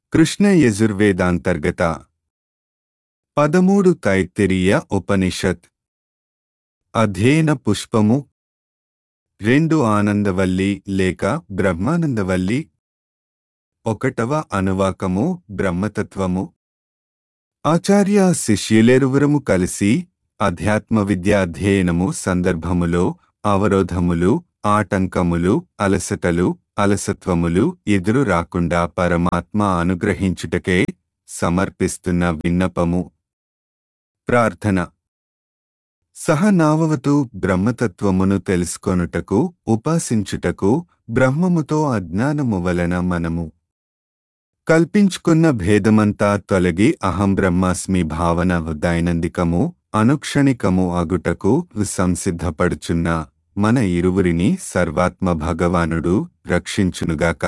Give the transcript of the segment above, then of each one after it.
కృష్ణ యజుర్వేదాంతర్గత పదమూడు తైత్తిరీయ ఉపనిషత్ అధ్యయన పుష్పము రెండు ఆనందవల్లి లేక బ్రహ్మానందవల్లి ఒకటవ అనువాకము బ్రహ్మతత్వము ఆచార్య శిష్యులేరువురము కలిసి అధ్యాత్మ విద్యా అధ్యయనము సందర్భములో అవరోధములు ఆటంకములు అలసటలు అలసత్వములు ఎదురు రాకుండా పరమాత్మ అనుగ్రహించుటకే సమర్పిస్తున్న విన్నపము ప్రార్థన సహనావవతు బ్రహ్మతత్వమును తెలుసుకొనుటకు ఉపాసించుటకు బ్రహ్మముతో అజ్ఞానము వలన మనము కల్పించుకున్న భేదమంతా తొలగి అహం బ్రహ్మాస్మి భావన దైనందికము అనుక్షణికము అగుటకు సంసిద్ధపడుచున్న మన ఇరువురిని సర్వాత్మ భగవానుడు రక్షించునుగాక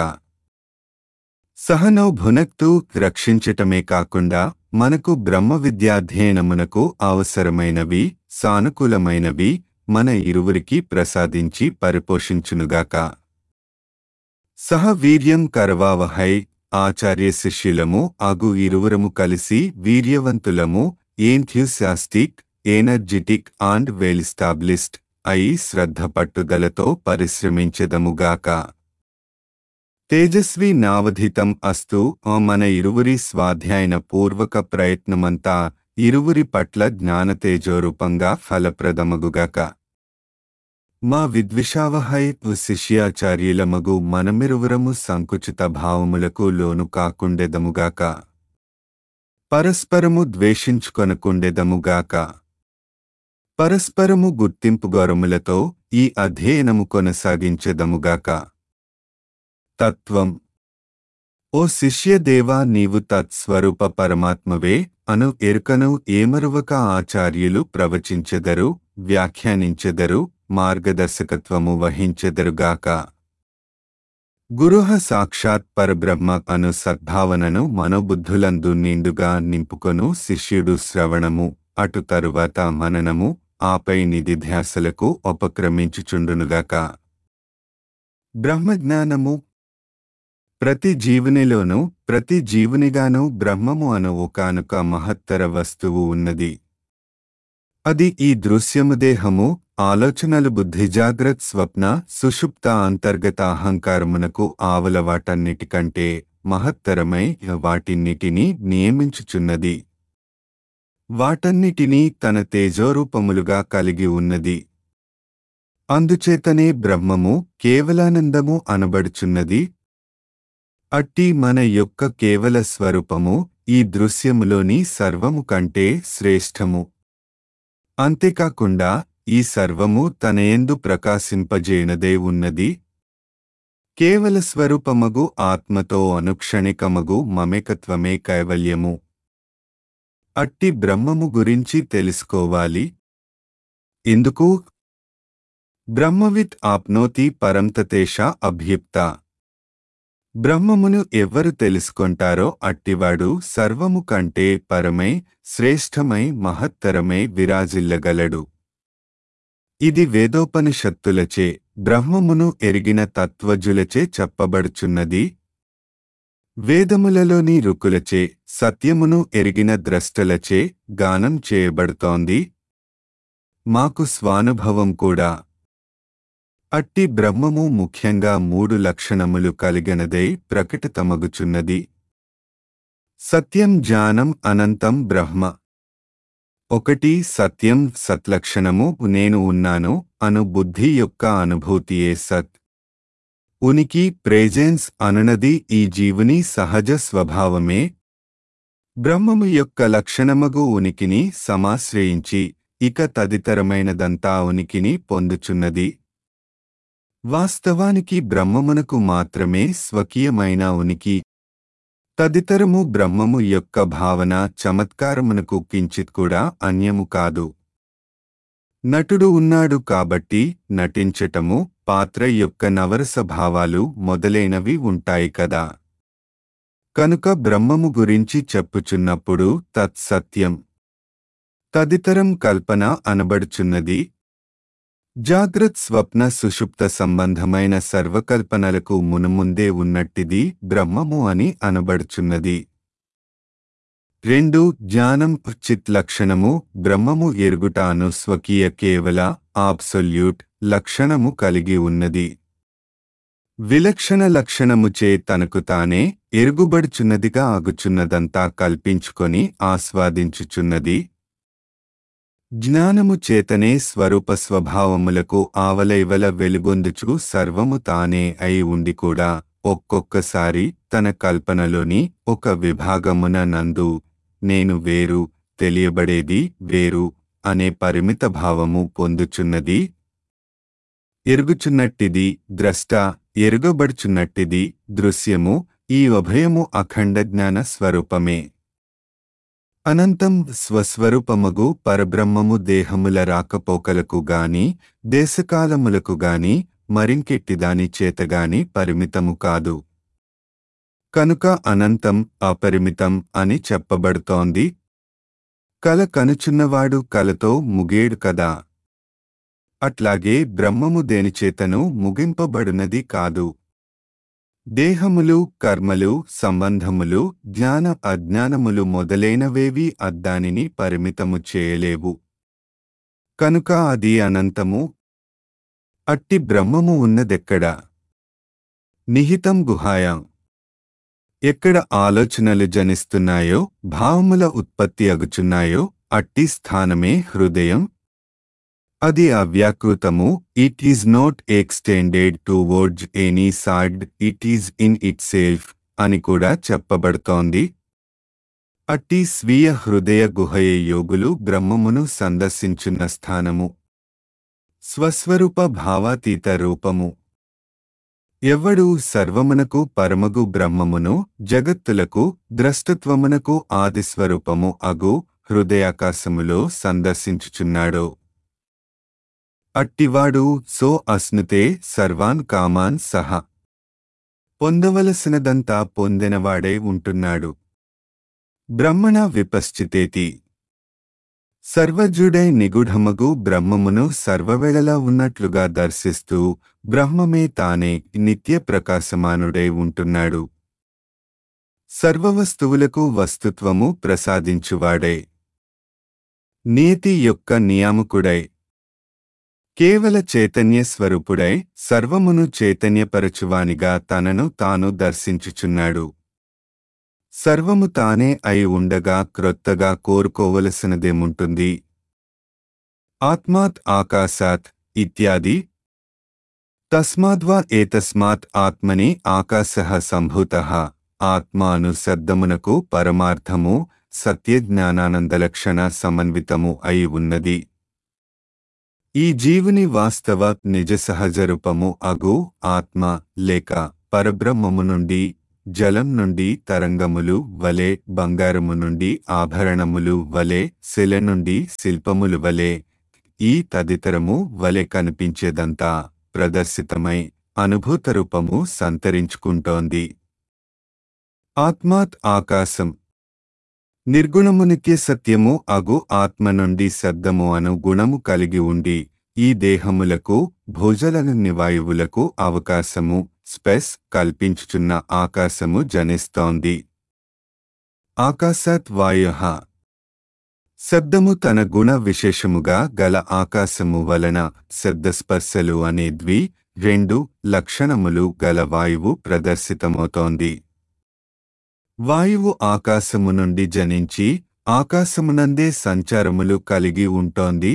సహనౌ భునక్తు రక్షించటమే కాకుండా మనకు బ్రహ్మ విద్యాధ్యయనమునకు అవసరమైనవి సానుకూలమైనవి మన ఇరువురికి ప్రసాదించి పరిపోషించునుగాక సహ వీర్యం కరవావహై ఆచార్య శిష్యులము అగు ఇరువురము కలిసి వీర్యవంతులము ఏంథ్యూసాస్టిక్ ఎనర్జిటిక్ అండ్ వెల్-స్టాబ్లిష్డ్ అయి శ్రద్ధ పట్టుదలతో పరిశ్రమించెదముగాక తేజస్వి నావధితం అస్తు ఆ మన ఇరువురి స్వాధ్యాయన పూర్వక ప్రయత్నమంతా ఇరువురి పట్ల జ్ఞానతేజోరూపంగా ఫలప్రదమగుగాక మా విద్విషావహై శిష్యాచార్యులమగు మనమిరువురము సంకుచిత భావములకు లోను కాకుండెదముగాక పరస్పరము ద్వేషించుకొనకుండెదముగాక పరస్పరము గుర్తింపు గౌరములతో ఈ అధ్యయనము కొనసాగించెదముగాక తత్వం ఓ శిష్యదేవా నీవు తత్స్వరూప పరమాత్మవే అను ఎరుకను ఏమరువక ఆచార్యులు ప్రవచించెదరు వ్యాఖ్యానించెదరు మార్గదర్శకత్వము వహించెదరుగాక గురుహ సాక్షాత్ పరబ్రహ్మ అను సద్భావనను మనోబుద్ధులందు నిండుగా నింపుకొను శిష్యుడు శ్రవణము అటు తరువాత మననము ఆపై నిధిధ్యాసలకు ఉపక్రమించుచుండునుగాక బ్రహ్మజ్ఞానము ప్రతి జీవునిలోనూ ప్రతి జీవునిగానూ బ్రహ్మము అను ఒకానొక మహత్తర వస్తువు ఉన్నది అది ఈ దృశ్యము దేహము ఆలోచనలు బుద్ధి జాగ్రత్ స్వప్న సుషుప్త అంతర్గత అహంకారమునకు ఆవల వాటన్నిటికంటే మహత్తరమై వాటిన్నిటినీ నియమించుచున్నది వాటన్నిటినీ తన తేజోరూపములుగా కలిగి ఉన్నది అందుచేతనే బ్రహ్మము కేవలానందము అనబడుచున్నది అట్టి మన యొక్క కేవల స్వరూపము ఈ దృశ్యములోని సర్వము కంటే శ్రేష్టము అంతేకాకుండా ఈ సర్వము తనయందు ప్రకాశింపజేయనదే ఉన్నది కేవల స్వరూపమగు ఆత్మతో అనుక్షణికమగు మమేకత్వమే కైవల్యము అట్టి బ్రహ్మము గురించి తెలుసుకోవాలి ఎందుకు బ్రహ్మవిత్ ఆప్నోతి పరంతతేష అభ్యుక్త బ్రహ్మమును ఎవ్వరు తెలుసుకొంటారో అట్టివాడు సర్వము కంటే పరమై శ్రేష్టమై మహత్తరమై విరాజిల్లగలడు ఇది వేదోపనిషత్తులచే బ్రహ్మమును ఎరిగిన తత్వజులచే చెప్పబడుచున్నది వేదములలోని రుకులచే సత్యమును ఎరిగిన ద్రష్టలచే గానం చేయబడుతోంది మాకు స్వానుభవం కూడా అట్టి బ్రహ్మము ముఖ్యంగా మూడు లక్షణములు కలిగినదై ప్రకటితమగుచున్నది సత్యం జ్ఞానం అనంతం బ్రహ్మ ఒకటి సత్యం సత్లక్షణము నేను ఉన్నాను అను బుద్ధి యొక్క అనుభూతియే సత్ ఉనికి ప్రేజెన్స్ అనునది ఈ జీవుని సహజ స్వభావమే బ్రహ్మము యొక్క లక్షణమగు ఉనికిని సమాశ్రయించి ఇక తదితరమైనదంతా ఉనికిని పొందుచున్నది వాస్తవానికి బ్రహ్మమునకు మాత్రమే స్వకీయమైన ఉనికి తదితరము బ్రహ్మము యొక్క భావన చమత్కారమునకు కించిత్ కూడా అన్యము కాదు నటుడు ఉన్నాడు కాబట్టి నటించటము పాత్ర యొక్క నవరస భావాలు మొదలైనవి ఉంటాయి కదా కనుక బ్రహ్మము గురించి చెప్పుచున్నప్పుడు తత్సత్యం తదితరం కల్పన అనబడుచున్నది జాగ్రత్ స్వప్న సుషుప్త సంబంధమైన సర్వకల్పనలకు మునుముందే ఉన్నట్టిది బ్రహ్మము అని అనబడుచున్నది రెండు జ్ఞానం చిత్ లక్షణము బ్రహ్మము ఎరుగుట అను స్వకీయ కేవల ఆబ్సొల్యూట్ లక్షణము కలిగి ఉన్నది విలక్షణ లక్షణముచే తనకు తానే ఎరుగుబడుచున్నదిగా ఆగుచున్నదంతా కల్పించుకొని ఆస్వాదించుచున్నది జ్ఞానము చేతనే స్వరూప స్వభావములకు ఆవలైవల వెలుగొందుచు సర్వము తానే అయి ఉండి కూడా ఒక్కొక్కసారి తన కల్పనలోని ఒక విభాగమున నందు నేను వేరు తెలియబడేది వేరు అనే పరిమిత భావము పొందుచున్నది ఎరుగుచున్నట్టిది ద్రష్ట ఎరుగబడుచున్నట్టిది దృశ్యము ఈ ఉభయము అఖండ జ్ఞాన స్వరూపమే అనంతం స్వస్వరూపమగు పరబ్రహ్మము దేహముల రాకపోకలకు గాని దేశకాలములకు గాని మరింకెట్టిదాని చేతగాని పరిమితము కాదు కనుక అనంతం అపరిమితం అని చెప్పబడుతోంది కల కనుచున్నవాడు కలతో ముగేడు కదా అట్లాగే బ్రహ్మము దేనిచేతను ముగింపబడునది కాదు దేహములు కర్మలు సంబంధములు జ్ఞాన అజ్ఞానములు మొదలైనవేవి అద్దానిని పరిమితము చేయలేవు కనుక అది అనంతము అట్టి బ్రహ్మము ఉన్నదెక్కడ నిహితం గుహాయం ఎక్కడ ఆలోచనలు జనిస్తున్నాయో భావముల ఉత్పత్తి అగుచున్నాయో అట్టి స్థానమే హృదయం అది అవ్యాకృతము it is not extended towards any side it is in itself అని కూడా చెప్పబడుతోంది అట్టి స్వీయ హృదయ గుహయ యోగులు బ్రహ్మమును సందర్శించున్న స్థానము స్వస్వరూప భావాతీత రూపము ఎవ్వడు సర్వమునకు పరమగు బ్రహ్మమును జగత్తులకు ద్రష్టత్వమునకు ఆదిస్వరూపము అగు హృదయాకాశములో సందర్శించుచున్నాడో అట్టివాడు సో అస్నుతే సర్వాన్ కామాన్ సహ పొందవలసినదంతా పొందినవాడే ఉంటున్నాడు బ్రహ్మణ విపశ్చితేతి సర్వజుడై నిగుఢమగు బ్రహ్మమును సర్వవేళలా ఉన్నట్లుగా దర్శిస్తూ బ్రహ్మమే తానే నిత్య ప్రకాశమానుడై ఉంటున్నాడు సర్వవస్తువులకు వస్తుత్వము ప్రసాదించువాడే నీతి యొక్క నియామకుడై కేవల చైతన్య స్వరూపుడై సర్వమును చైతన్యపరచువానిగా తనను తాను దర్శించుచున్నాడు సర్వము తానే అయి ఉండగా క్రొత్తగా కోరుకోవలసినదేముంటుంది ఆత్మాత్ ఆకాశాత్ ఇత్యాది తస్మాద్వా ఏతస్మాత్ ఆత్మని ఆకాశ సంభూత ఆత్మాను శబ్దమునకు పరమార్థము సత్యజ్ఞానానందలక్షణ సమన్వితము అయి ఉన్నది ఈ జీవుని వాస్తవ నిజ సహజ రూపము అగు ఆత్మ లేక పరబ్రహ్మము నుండి జలం నుండి తరంగములు వలె బంగారము నుండి ఆభరణములు వలె శిల నుండి శిల్పములు వలె ఈ తదితరము వలె కనిపించేదంతా ప్రదర్శితమై అనుభూత రూపము సంతరించుకుంటోంది ఆత్మాత్ ఆకాశం నిర్గుణము నిత్య సత్యము అగు ఆత్మ నుండి శబ్దము అను గుణము కలిగి ఉండి ఈ దేహములకు భోజలను వాయువులకు అవకాశము స్పెస్ కల్పించుచున్న ఆకాశము జనిస్తోంది ఆకాశాత్ వాయు శబ్దము తన గుణ విశేషముగా గల ఆకాశము వలన శబ్దస్పర్శలు అనే ద్వి రెండు లక్షణములు గల వాయువు ప్రదర్శితమవుతోంది వాయువు ఆకాశము నుండి జనించి ఆకాశమునందే సంచారములు కలిగి ఉంటోంది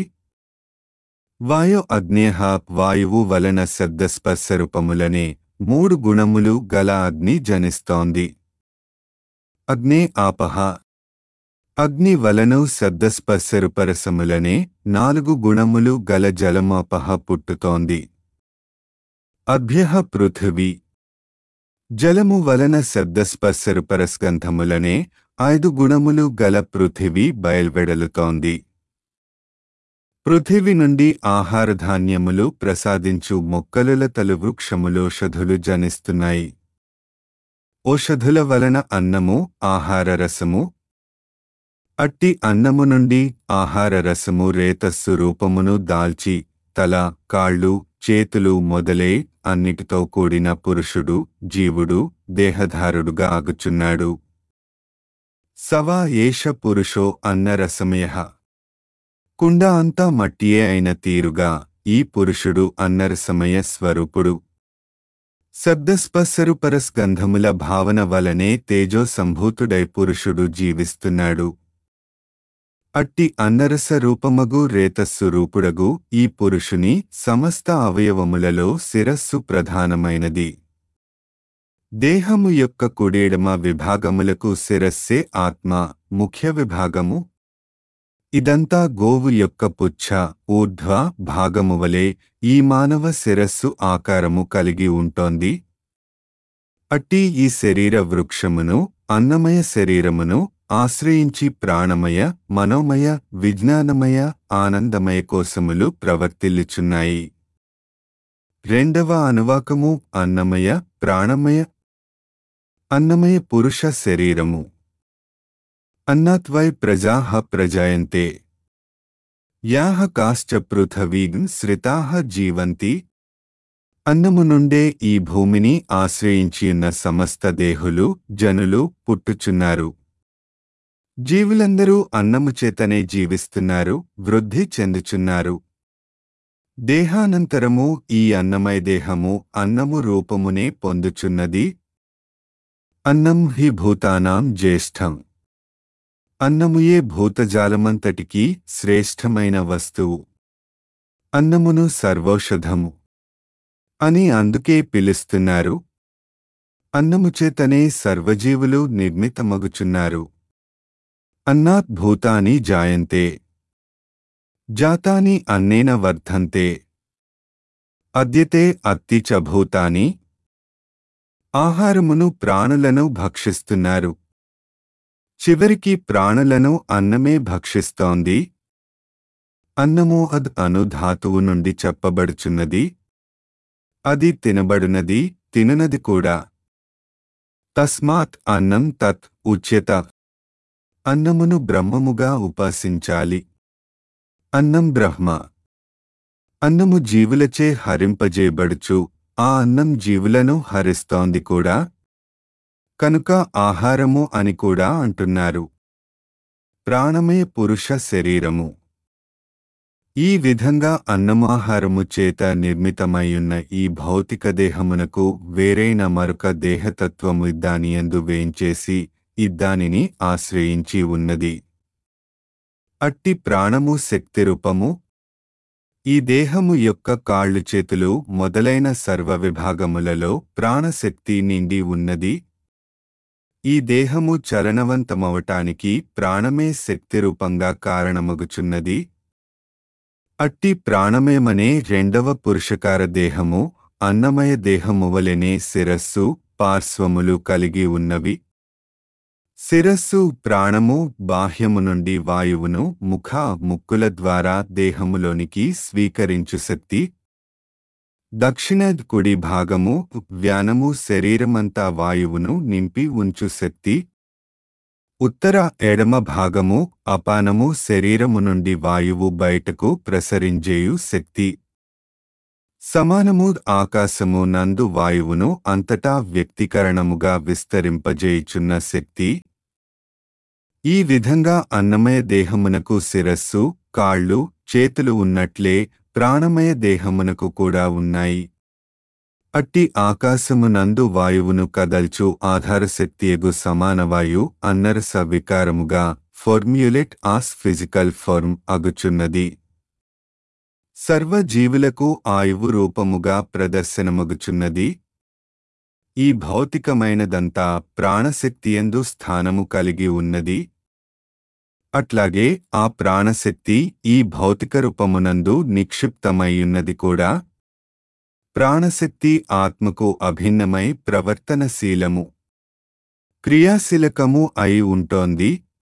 వాయు అగ్నేహ వాయువు వలన శబ్దస్పర్శరూపములనే మూడు గుణములు గల అగ్ని జనిస్తోంది అగ్నే ఆపహ అగ్ని వలను శబ్దస్పర్శరుపరసములనే నాలుగు గుణములు గల జలమాపహ పుట్టుతోంది అభ్య పృథివీ జలము వలన శబ్దస్పర్శరుపరస్గంధములనే ఐదు గుణములు గల పృథివీ బయల్వెడలుతోంది పృథివి నుండి ఆహారధాన్యములు ప్రసాదించు మొక్కలుల తలు వృక్షములోషధులు జనిస్తున్నాయి ఓషధుల వలన అన్నము ఆహార రసము అట్టి అన్నము నుండి ఆహార రసము రేతస్సు రూపమును దాల్చి తల కాళ్ళు చేతులు మొదలే అన్నిటితో కూడిన పురుషుడు జీవుడు దేహధారుడుగా ఆగుచున్నాడు సవా ఏష పురుషో అన్న రసమయ కుండ అంతా మట్టియే అయిన తీరుగా ఈ పురుషుడు అన్నరసమయ స్వరూపుడు శబ్దస్పర్శరు పరస్గంధముల భావన వలనే తేజో సంభూతుడై పురుషుడు జీవిస్తున్నాడు అట్టి అన్నరస రూపమగు రేతస్సు రూపుడగు ఈ పురుషుని సమస్త అవయవములలో శిరస్సు ప్రధానమైనది దేహము యొక్క కుడేడమ విభాగములకు శిరస్సే ఆత్మ ముఖ్య విభాగము ఇదంతా గోవు యొక్క పుచ్ఛ ఊర్ధ్వ భాగము వలె ఈ మానవ శిరస్సు ఆకారము కలిగి ఉంటోంది అట్టి ఈ శరీర వృక్షమును అన్నమయ శరీరమును ఆశ్రయించి ప్రాణమయ మనోమయ విజ్ఞానమయ ఆనందమయ కోశములు ప్రవర్తిల్లుచున్నాయి రెండవ అనువాకము అన్నమయ ప్రాణమయ అన్నమయ పురుష శరీరము అన్నాత్వై ప్రజాః ప్రజాయంతే యాహ కాశ్చ పృథవీం శ్రితాః జీవంతి అన్నము నుండే ఈ భూమిని ఆశ్రయించియున్న సమస్త దేహులు జనులు పుట్టుచున్నారు జీవులందరూ అన్నము చేతనే జీవిస్తున్నారు వృద్ధి చెందుచున్నారు దేహానంతరము ఈ అన్నమయ దేహము అన్నము రూపమునే పొందుచున్నది అన్నం హి భూతానాం జ్యేష్ఠం అన్నముయే భూతజాలమంతటికీ శ్రేష్టమైన వస్తువు అన్నమును సర్వౌషధము అని అందుకే పిలుస్తున్నారు అన్నము చేతనే సర్వజీవులు నిర్మితమగుచున్నారు అన్నాత్ భూతాని జాయంతే జాతాని అన్నేన వర్ధంతే అద్యతే అత్తి చ భూతాని ఆహారమును ప్రాణులను భక్షిస్తున్నారు చివరికి ప్రాణులను అన్నమే భక్షిస్తోంది అన్నము అద్ అను ధాతువు నుండి చెప్పబడుచున్నది అది తినబడునది తినునది కూడా తస్మాత్ అన్నం తత్ ఉచ్యత అన్నమును బ్రహ్మముగా ఉపాసించాలి అన్నం బ్రహ్మ అన్నము జీవులచే హరింపజేయబడుచు ఆ అన్నం జీవులను హరిస్తోంది కూడా కనుక ఆహారము అని కూడా అంటున్నారు ప్రాణమే పురుష శరీరము ఈ విధంగా అన్నమాహారము చేత నిర్మితమైయున్న ఈ భౌతిక దేహమునకు వేరైన మరొక దేహతత్వము ఇద్దానియందు వేంచేసి ఇద్దానిని ఆశ్రయించి ఉన్నది అట్టి ప్రాణము శక్తి రూపము ఈ దేహము యొక్క కాళ్ళు చేతులు మొదలైన సర్వ విభాగములలో ప్రాణశక్తి నిండి ఉన్నది ఈ దేహము చరణవంతమవటానికి ప్రాణమే శక్తి రూపంగా కారణమగుచున్నది అట్టి ప్రాణమేమనే రెండవ పురుషకార దేహము అన్నమయ దేహము వలెనే శిరస్సు పార్శ్వములు కలిగి ఉన్నవి శిరస్సు ప్రాణము బాహ్యము నుండి వాయువును ముఖ ముక్కుల ద్వారా దేహములోనికి స్వీకరించు శక్తి దక్షిణ కుడి భాగము వ్యానము శరీరమంతా వాయువును నింపి ఉంచు శక్తి ఉత్తర ఎడమ భాగము అపానము శరీరము నుండి వాయువు బయటకు ప్రసరించేయు శక్తి సమానము ఆకాశము నందు వాయువును అంతటా వ్యక్తీకరణముగా విస్తరింపజేయుచున్న శక్తి ఈ విధంగా అన్నమయ దేహమునకు శిరస్సు కాళ్ళు చేతులు ఉన్నట్లే ప్రాణమయ దేహమునకు కూడా ఉన్నాయి అట్టి ఆకాశమునందు వాయువును కదల్చు ఆధారశక్తియగు సమానవాయు అన్నరస వికారముగా ఫార్మ్యులేట్ ఆస్ ఫిజికల్ ఫార్మ్ అగుచున్నది సర్వజీవులకు ఆయువు రూపముగా ప్రదర్శనమగుచున్నది ఈ భౌతికమైనదంతా ప్రాణశక్తియందు స్థానము కలిగి ఉన్నది అట్లాగే ఆ ప్రాణశక్తి ఈ భౌతిక రూపమునందు నిక్షిప్తమైయున్నది కూడా ప్రాణశక్తి ఆత్మకు అభిన్నమై ప్రవర్తనశీలము క్రియాశీలకము అయి ఉంటోంది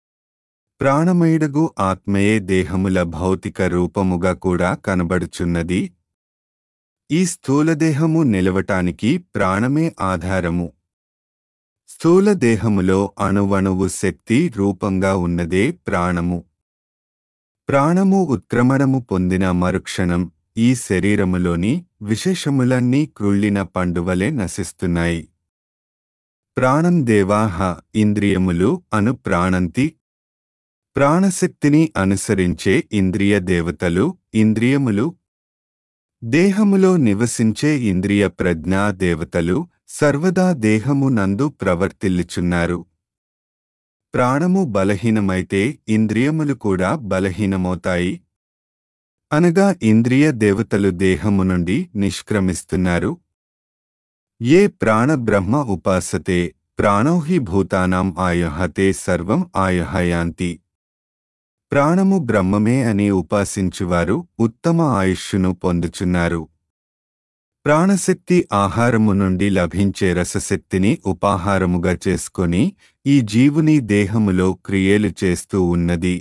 ప్రాణమయుడగు ఆత్మయే దేహముల భౌతిక రూపముగా కూడా కనబడుచున్నది ఈ స్థూలదేహము నిలవటానికి ప్రాణమే ఆధారము స్థూల దేహములో అణువణువు శక్తి రూపంగా ఉన్నదే ప్రాణము ప్రాణము ఉత్క్రమణము పొందిన మరుక్షణం ఈ శరీరములోని విశేషములన్నీ క్రుళ్ళిన పండువలే నశిస్తున్నాయి ప్రాణం దేవాహ ఇంద్రియములు అను ప్రాణంతి ప్రాణశక్తిని అనుసరించే ఇంద్రియ దేవతలు ఇంద్రియములు దేహములో నివసించే ఇంద్రియ ప్రజ్ఞా దేవతలు సర్వదా దేహము నందు ప్రవర్తిల్లుచున్నారు ప్రాణము బలహీనమైతే ఇంద్రియములు కూడా బలహీనమవుతాయి అనగా ఇంద్రియ దేవతలు దేహము నుండి నిష్క్రమిస్తున్నారు ఏ ప్రాణ బ్రహ్మ ఉపాసతే ప్రాణో హి భూతానాం ఆయహతే సర్వం ఆయహయాంతి ప్రాణము బ్రహ్మమే అని ఉపాసించువారు ఉత్తమ ఆయుష్షును పొందుచున్నారు ప్రాణశక్తి ఆహారము నుండి లభించే రసశక్తిని ఉపాహారముగా చేసుకొని ఈ జీవుని దేహములో క్రియలు చేస్తూ ఉన్నది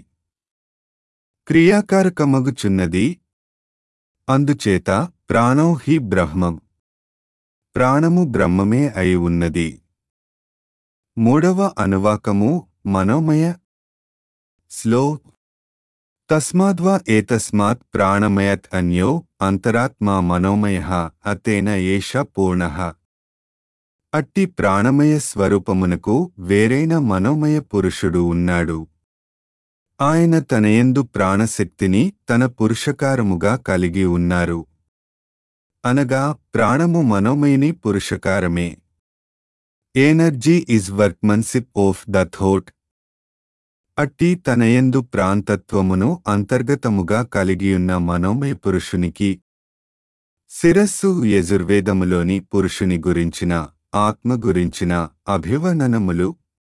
క్రియాకారకమగుచున్నది అందుచేత ప్రాణో హి బ్రహ్మం ప్రాణము బ్రహ్మమే అయి ఉన్నది మూడవ అనువాకము మనోమయ స్లో తస్మాద్వా ఏతస్మాత్ ప్రాణమయత్ అన్యో అంతరాత్మా మనోమయ అతేన ఏష పూర్ణ అట్టి ప్రాణమయ స్వరూపమునకు వేరైన మనోమయ పురుషుడు ఉన్నాడు ఆయన తనయందు ప్రాణశక్తిని తన పురుషకారముగా కలిగి ఉన్నారు అనగా ప్రాణము మనోమయని పురుషకారమే energy is workmanship of the thought అట్టి తనయందు ప్రాంతత్వమును అంతర్గతముగా కలిగియున్న మనోమయ పురుషునికి శిరస్సు యజుర్వేదములోని పురుషుని గురించిన ఆత్మ గురించిన అభివర్ణనములు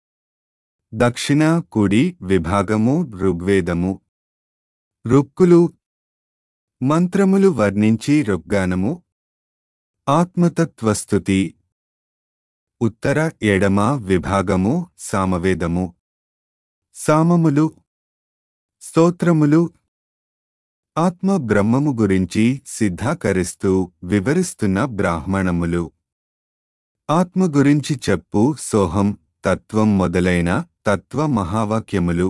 దక్షిణ కుడి విభాగము ఋగ్వేదము రుక్కులు మంత్రములు వర్ణించి రుగ్గానము ఆత్మతత్వస్తుతి ఉత్తర ఎడమ విభాగము సామవేదము సామములు స్తోత్రములు ఆత్మ బ్రహ్మము గురించి సిద్ధాకరిస్తూ వివరిస్తున్న బ్రాహ్మణములు ఆత్మ గురించి చెప్పు సోహం తత్వం మొదలైన తత్వ మహావాక్యములు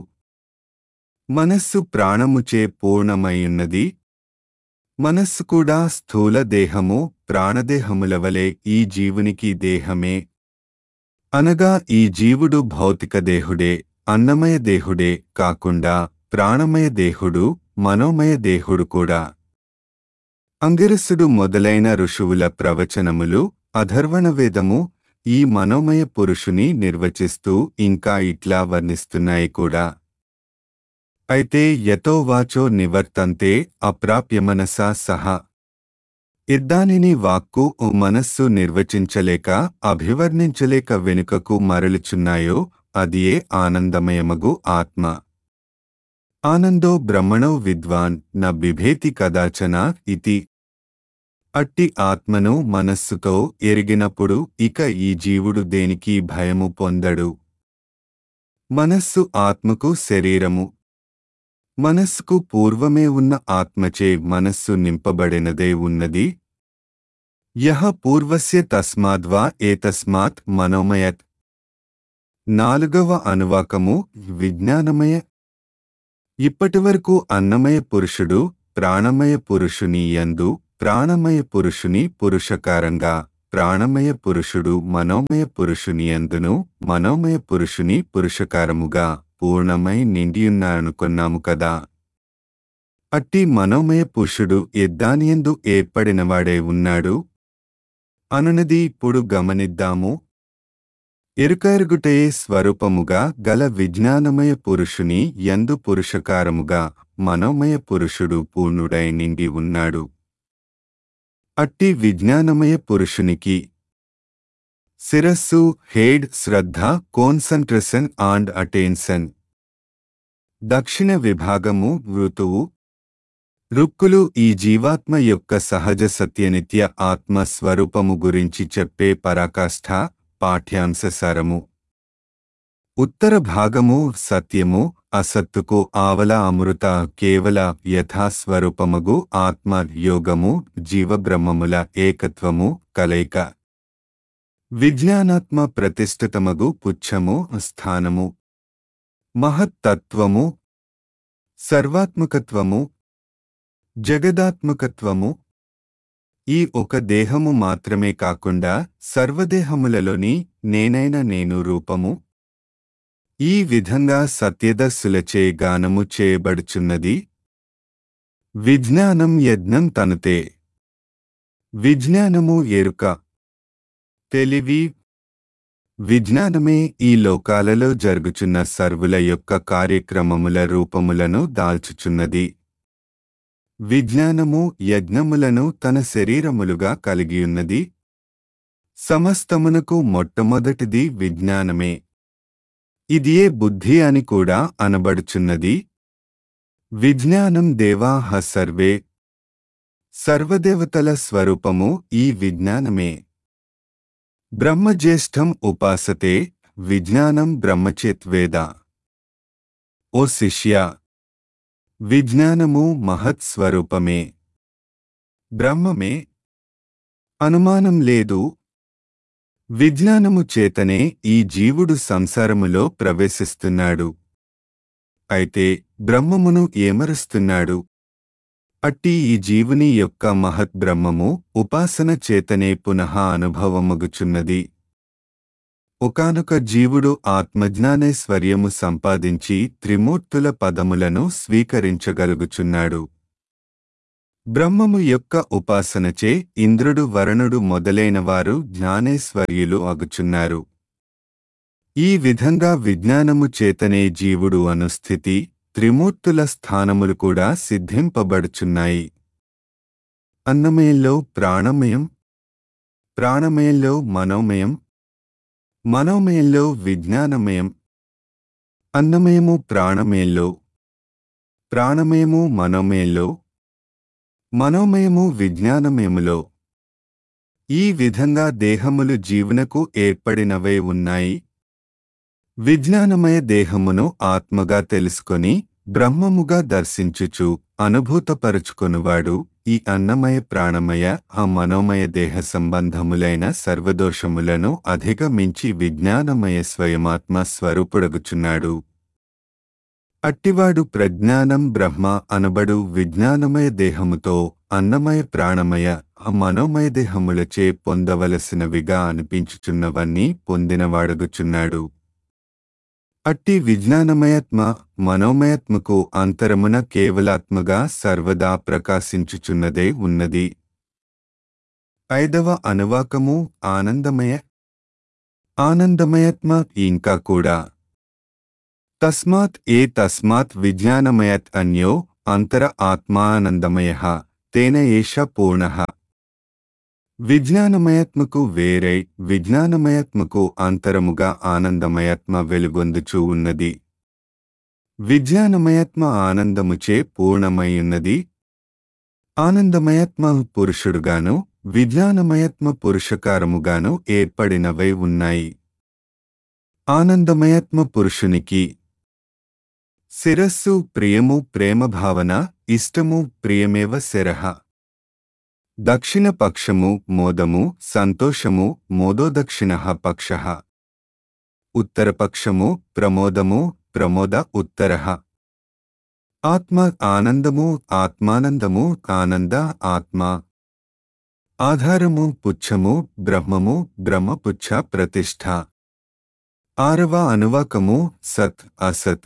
మనస్సు ప్రాణముచే పూర్ణమైయున్నది మనస్సు కూడా స్థూల దేహము ప్రాణదేహముల వలె ఈ జీవునికి దేహమే అనగా ఈ జీవుడు భౌతిక దేహుడే అన్నమయ దేహుడే కాకుండా ప్రాణమయ దేహుడు మనోమయ దేహుడు కూడా అంగిరసుడు మొదలైన ఋషువుల ప్రవచనములు అధర్వణవేదము ఈ మనోమయ పురుషుని నిర్వచిస్తూ ఇంకా ఇట్లా వర్ణిస్తున్నాయి కూడా అయితే యతో వాచో నివర్తంతే అప్రాప్యమనసా సహా ఇద్దానిని వాక్కు ఓ మనస్సు నిర్వచించలేక అభివర్ణించలేక వెనుకకు మరలుచున్నాయో అదియే ఆనందమయమగు ఆత్మ ఆనందో బ్రహ్మణో విద్వాన్ న బిభేతి కదాచన ఇతి అట్టి ఆత్మను మనస్సుతో ఎరిగినప్పుడు ఇక ఈ జీవుడు దేనికి భయము పొందడు మనస్సు ఆత్మకు శరీరము మనస్సుకు పూర్వమే ఉన్న ఆత్మచే మనస్సు నింపబడినదే ఉన్నది యహ పూర్వస్య తస్మాద్వా ఏతస్మాత్ మనోమయత్ నాలుగవ అనువాకము విజ్ఞానమయ ఇప్పటివరకు అన్నమయ పురుషుడు ప్రాణమయ పురుషుని యందు ప్రాణమయ పురుషుని పురుషకారంగా ప్రాణమయ పురుషుడు మనోమయ పురుషుని యందును మనోమయ పురుషుని పురుషకారముగా పూర్ణమై నిండియున్నారనుకున్నాము కదా అట్టి మనోమయ పురుషుడు ఎద్దానియందు ఏర్పడినవాడే ఉన్నాడు అనునది ఇప్పుడు గమనిద్దాము ఎరుకెరుగుటయే స్వరూపముగా గల విజ్ఞానమయ పురుషుని యందు పురుషకారముగా మనోమయ పురుషుడు పూర్ణుడై నిండి ఉన్నాడు అట్టి విజ్ఞానమయ పురుషునికి శిరస్సు హేడ్ శ్రద్ధ కోన్సంట్రేషన్ అండ్ అటెన్షన్ దక్షిణ విభాగము ఋతువు రుక్కులు ఈ జీవాత్మ యొక్క సహజ సత్యనిత్య ఆత్మ స్వరూపము గురించి చెప్పే పరాకాష్ఠ పాఠ్యాంశసారము ఉత్తర భాగము సత్యము అసత్తుకు ఆవల అమృత కేవల యథాస్వరూపమగు ఆత్మ యోగము జీవబ్రహ్మముల ఏకత్వము కలయిక విజ్ఞానాత్మ ప్రతిష్ఠితమగు పుచ్చము స్థానము మహత్తత్వము సర్వాత్మకత్వము జగదాత్మకత్వము ఈ ఒక దేహము మాత్రమే కాకుండా సర్వదేహములలోని నేనైన నేను రూపము ఈ విధంగా సత్యదస్సులచే గానము చేయబడుచున్నది విజ్ఞానం యజ్ఞం తనుతే విజ్ఞానము ఎరుక తెలివి విజ్ఞానమే ఈ లోకాలలో జరుగుచున్న సర్వుల యొక్క కార్యక్రమముల రూపములను దాల్చుచున్నది విజ్ఞానము యజ్ఞములను తన శరీరములుగా కలిగియున్నది సమస్తమునకు మొట్టమొదటిది విజ్ఞానమే ఇదియే బుద్ధి అని కూడా అనబడుచున్నది విజ్ఞానం దేవాహ సర్వే సర్వదేవతల స్వరూపము ఈ విజ్ఞానమే బ్రహ్మజ్యేష్ఠం ఉపాసతే విజ్ఞానం బ్రహ్మచేత్వేద ఓ శిష్య విజ్ఞానము మహత్ స్వరూపమే బ్రహ్మమే అనుమానం లేదు విజ్ఞానము చేతనే ఈ జీవుడు సంసారములో ప్రవేశిస్తున్నాడు అయితే బ్రహ్మమును ఏమరుస్తున్నాడు అట్టి ఈ జీవుని యొక్క మహత్ బ్రహ్మము ఉపాసన చేతనే పునః అనుభవమగుచున్నది ఒకనొక జీవుడు ఆత్మజ్ఞానేశ్వర్యము సంపాదించి త్రిమూర్తుల పదములను స్వీకరించగలుగుచున్నాడు బ్రహ్మము యొక్క ఉపాసనచే ఇంద్రుడు వరుణుడు మొదలైనవారు జ్ఞానేశ్వర్యులు అగుచున్నారు ఈ విధంగా విజ్ఞానము చేతనే జీవుడు అనుస్థితి త్రిమూర్తుల స్థానములు కూడా సిద్ధింపబడుచున్నాయి అన్నమయంలో ప్రాణమయం ప్రాణమయంలో మనోమయం మనోమయంలో విజ్ఞానమయం అన్నమయము ప్రాణమయంలో ప్రాణమయము మనోమయంలో మనోమయము విజ్ఞానమయములో ఈ విధంగా దేహములు జీవునకు ఏర్పడినవే ఉన్నాయి విజ్ఞానమయ దేహమును ఆత్మగా తెలుసుకొని బ్రహ్మముగా దర్శించుచు అనుభూతపరుచుకొనువాడు ఈ అన్నమయ ప్రాణమయ ఆ మనోమయ దేహ సంబంధములైన సర్వదోషములను అధిగమించి విజ్ఞానమయ స్వయమాత్మ స్వరూపుడగుచున్నాడు అట్టివాడు ప్రజ్ఞానం బ్రహ్మ అనబడు విజ్ఞానమయ దేహముతో అన్నమయ ప్రాణమయ ఆ మనోమయ దేహములచే పొందవలసినవిగా అనిపించుచున్నవన్నీ పొందినవాడగుచున్నాడు అట్టి విజ్ఞానమయత్మ మనోమయత్మకు అంతరమున కేవలాత్మగా సర్వదా ప్రకాశించుచున్నదే ఉన్నది ఐదవ అనువాకము ఆనందమయ ఆనందమయత్మ ఇంకా కూడా తస్మాత్ ఏ తస్మాత్ విజ్ఞానమయత్ అన్యో అంతర ఆత్మానందమయ తేన ఏష పూర్ణ విజ్ఞానమయత్మకు వేరై విజ్ఞానమయత్మకు అంతరముగా ఆనందమయత్మ వెలుగొందుచూ ఉన్నది విజ్ఞానమయత్మ ఆనందముచే పూర్ణమయ్యున్నది ఆనందమయత్మ పురుషుడుగాను విజ్ఞానమయత్మ పురుషకారముగాను ఏర్పడినవై ఉన్నాయి ఆనందమయత్మ పురుషునికి శిరస్సు ప్రియము ప్రేమ భావన ఇష్టము ప్రియమేవ శిరః దక్షిణ పక్షము మోదము సంతోషము మోదోదక్షిణ పక్ష ఉత్తరపక్షము ప్రమోదము ప్రమోద ఉత్తర ఆత్మ ఆనందము ఆత్మానందము ఆనంద ఆత్మ ఆధారము పుచ్చము బ్రహ్మము బ్రహ్మపుచ్చ ప్రతిష్ఠ ఆరవ అనువాకము సత్ అసత్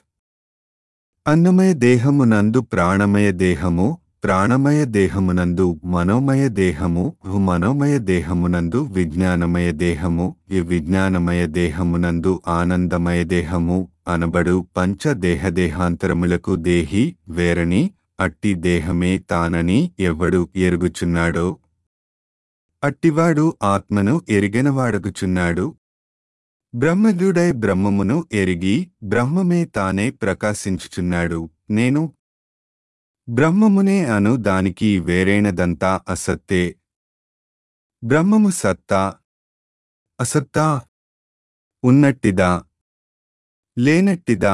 అన్నమయ దేహమునందు ప్రాణమయ దేహము ప్రాణమయ దేహమునందు మనోమయ దేహము మనోమయ దేహమునందు విజ్ఞానమయ దేహము ఈ విజ్ఞానమయ దేహమునందు ఆనందమయ దేహము అనబడు పంచ దేహదేహాంతరములకు దేహి వేరని అట్టి దేహమే తానని ఎవడు ఎరుగుచున్నాడో అట్టివాడు ఆత్మను ఎరిగినవాడగుచున్నాడు బ్రహ్మదుడై బ్రహ్మమును ఎరిగి బ్రహ్మమే తానే ప్రకాశించుచున్నాడు నేను బ్రహ్మమునే అను దానికి వేరైనదంతా అసత్తే బ్రహ్మము సత్తా అసత్తా ఉన్నట్టిదా లేనట్టిదా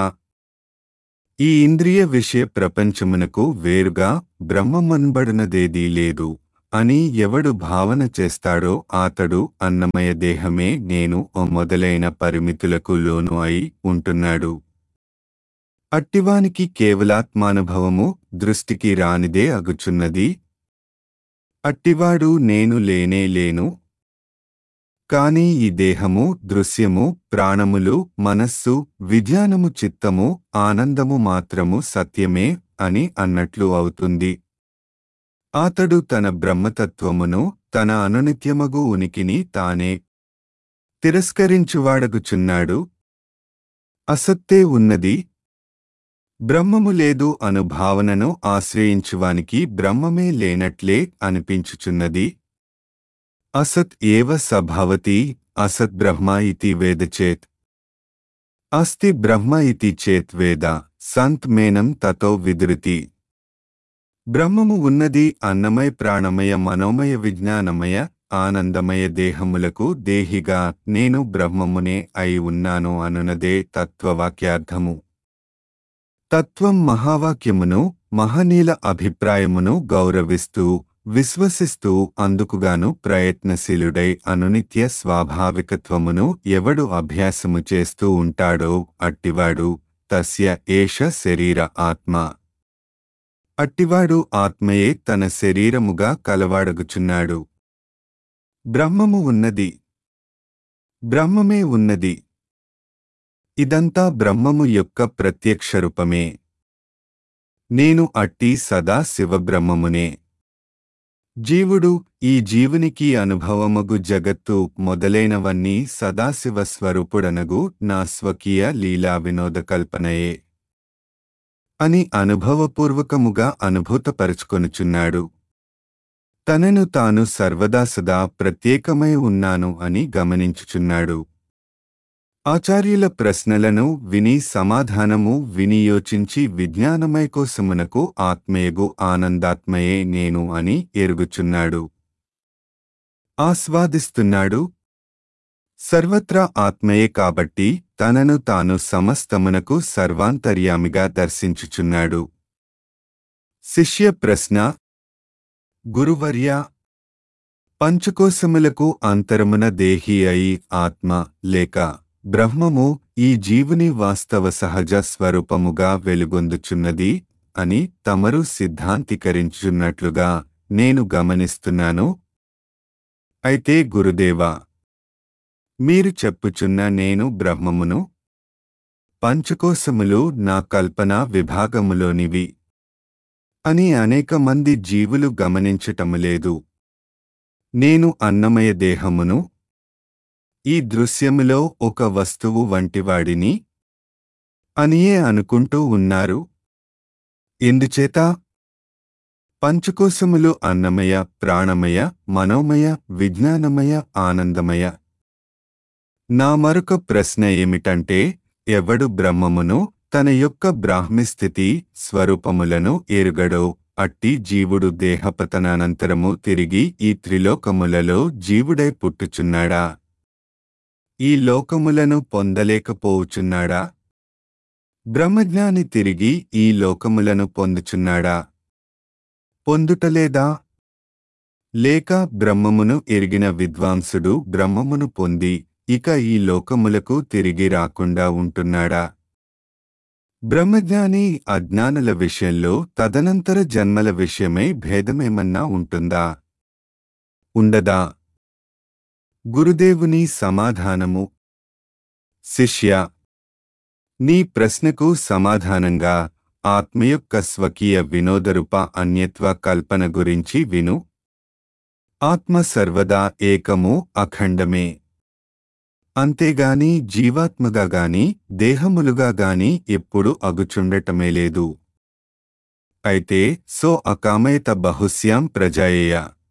ఈ ఇంద్రియ విషయ ప్రపంచమునకు వేరుగా బ్రహ్మమన్బడినదేదీ లేదు అని ఎవడు భావన చేస్తాడో అతడు అన్నమయ దేహమే నేను మొదలైన పరిమితులకు లోను అయి ఉంటున్నాడు అట్టివానికి కేవలాత్మానుభవము దృష్టికి రానిదే అగుచున్నది అట్టివాడు నేను లేనే లేను కాని ఈ దేహము దృశ్యము ప్రాణములు మనస్సు విజ్ఞానము చిత్తము ఆనందము మాత్రము సత్యమే అని అన్నట్లు అవుతుంది అతడు తన బ్రహ్మతత్వమును తన అనునిత్యమగు ఉనికిని తానే తిరస్కరించువాడగుచున్నాడు అసత్తే ఉన్నది బ్రహ్మము లేదు అను భావనను ఆశ్రయించువానికి బ్రహ్మమే లేనట్లే అనిపించుచున్నది అసత్ ఏవ సభవతి అసత్ బ్రహ్మ ఇతి వేదచేత్ అస్తి బ్రహ్మ ఇతి చేత్ వేద సంత్ మేనం తతో విదృతి బ్రహ్మము ఉన్నది అన్నమయ ప్రాణమయ మనోమయ విజ్ఞానమయ ఆనందమయ దేహములకు దేహిగా నేను బ్రహ్మమునే అయి ఉన్నాను అనునదే తత్వవాక్యార్థము తత్వం మహావాక్యమును మహనీల అభిప్రాయమును గౌరవిస్తూ విశ్వసిస్తూ అందుకుగాను ప్రయత్నశీలుడై అనునిత్య స్వాభావికత్వమును ఎవడు అభ్యాసము చేస్తూ ఉంటాడో అట్టివాడు తస్య ఏష శరీర ఆత్మ అట్టివాడు ఆత్మయే తన శరీరముగా కలవాడగుచున్నాడు బ్రహ్మము ఉన్నది బ్రహ్మమే ఉన్నది ఇదంతా బ్రహ్మము యొక్క ప్రత్యక్ష రూపమే నేను అట్టి సదా శివబ్రహ్మమునే జీవుడు ఈ జీవునికి అనుభవమగు జగత్తు మొదలైనవన్నీ సదాశివ స్వరూపుడనగు నా స్వకీయ లీలా వినోద కల్పనయే అని అనుభవపూర్వకముగా అనుభూతపరుచుకొనుచున్నాడు తనను తాను సర్వదా సదా ప్రత్యేకమై ఉన్నాను అని గమనించుచున్నాడు ఆచార్యుల ప్రశ్నలను విని సమాధానము వినియోచించి విజ్ఞానమైకోసమునకు ఆత్మయగు ఆనందాత్మయే నేను అని ఎరుగుచున్నాడు ఆస్వాదిస్తున్నాడు సర్వత్రా ఆత్మయే కాబట్టి తనను తాను సమస్తమునకు సర్వాంతర్యామిగా దర్శించుచున్నాడు శిష్య ప్రశ్న గురువర్య పంచకోశములకు అంతరమున దేహి అయి ఆత్మ లేక బ్రహ్మము ఈ జీవుని వాస్తవ సహజ స్వరూపముగా వెలుగొందుచున్నది అని తమరు సిద్ధాంతీకరించున్నట్లుగా నేను గమనిస్తున్నాను అయితే గురుదేవా మీరు చెప్పుచున్న నేను బ్రహ్మమును పంచకోశములు నా కల్పన విభాగములోనివి అని అనేక మంది జీవులు గమనించటములేదు నేను అన్నమయ దేహమును ఈ దృశ్యములో ఒక వస్తువు వంటివాడిని అనియే అనుకుంటూ ఉన్నారు ఎందుచేత పంచకోశములు అన్నమయ ప్రాణమయ మనోమయ విజ్ఞానమయ ఆనందమయ నా మరొక ప్రశ్న ఏమిటంటే ఎవడు బ్రహ్మమును తన యొక్క బ్రాహ్మిస్థితి స్వరూపములను ఎరుగడో అట్టి జీవుడు దేహపతనానంతరము తిరిగి ఈ త్రిలోకములలో జీవుడై పుట్టుచున్నాడా ఈ లోకములను పొందలేకపోవుచున్నాడా బ్రహ్మజ్ఞాని తిరిగి ఈ లోకములను పొందుచున్నాడా పొందుటలేదా లేక బ్రహ్మమును ఎరిగిన విద్వాంసుడు బ్రహ్మమును పొంది ఇక ఈ లోకములకు తిరిగి రాకుండా ఉంటున్నాడా బ్రహ్మజ్ఞాని అజ్ఞానుల విషయంలో తదనంతర జన్మల విషయమై భేదమేమన్నా ఉంటుందా ఉండదా గురుదేవుని సమాధానము శిష్య నీ ప్రశ్నకు సమాధానంగా ఆత్మ యొక్క స్వకీయ వినోదరూప అన్యత్వ కల్పన గురించి విను ఆత్మ సర్వదా ఏకము అఖండమే అంతేగాని జీవాత్మగా గాని దేహములుగా గాని ఎప్పుడు అగుచుండటమే లేదు అయితే సో అకామయత బహుశ్యాం ప్రజాయేయ